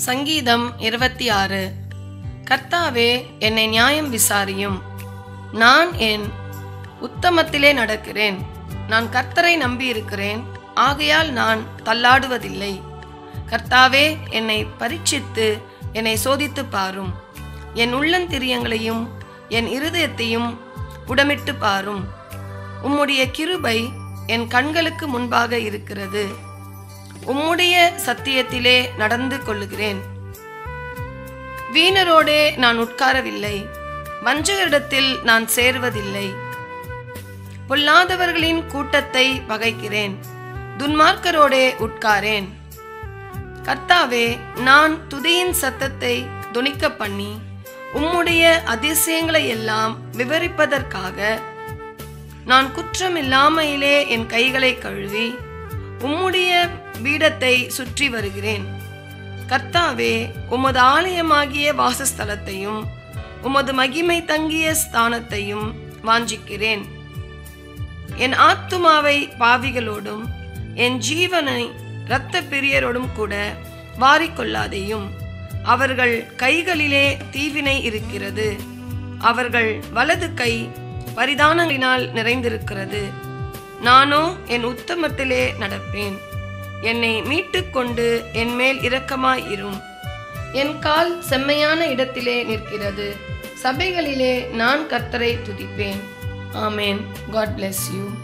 சங்கீதம் இருபத்தி ஆறு கர்த்தாவே என்னை நியாயம் விசாரியும் நான் என் உத்தமத்திலே நடக்கிறேன் நான் கர்த்தரை நம்பியிருக்கிறேன் ஆகையால் நான் தள்ளாடுவதில்லை கர்த்தாவே என்னை பரீட்சித்து என்னை சோதித்து பாரும் என் உள்ளந்திரியங்களையும் என் இருதயத்தையும் புடமிட்டு பாரும் உம்முடைய கிருபை என் கண்களுக்கு முன்பாக இருக்கிறது உம்முடைய சத்தியத்திலே நடந்து கொள்ளுகிறேன் வீணரோடே நான் உட்காரவில்லை வஞ்சகரிடத்தில் நான் சேர்வதில்லை பொல்லாதவர்களின் கூட்டத்தை பகைக்கிறேன் துன்மார்க்கரோடே உட்காரேன் கர்த்தாவே நான் துதியின் சத்தத்தை துணிக்க பண்ணி உம்முடைய அதிசயங்களை எல்லாம் விவரிப்பதற்காக நான் குற்றம் இல்லாமையிலே என் கைகளை கழுவி உம்முடைய பீடத்தை சுற்றி வருகிறேன் கர்த்தாவே உமது ஆலயமாகிய வாசஸ்தலத்தையும் உமது மகிமை தங்கிய ஸ்தானத்தையும் வாஞ்சிக்கிறேன் என் ஆத்துமாவை பாவிகளோடும் என் ஜீவனை இரத்த பிரியரோடும் கூட வாரிக்கொள்ளாதேயும் அவர்கள் கைகளிலே தீவினை இருக்கிறது அவர்கள் வலது கை பரிதானங்களினால் நிறைந்திருக்கிறது நானோ என் உத்தமத்திலே நடப்பேன் என்னை மீட்டுக்கொண்டு என் மேல் இரக்கமாய் இரும் என் கால் செம்மையான இடத்திலே நிற்கிறது சபைகளிலே நான் கர்த்தரை துதிப்பேன் ஆமேன் காட் bless யூ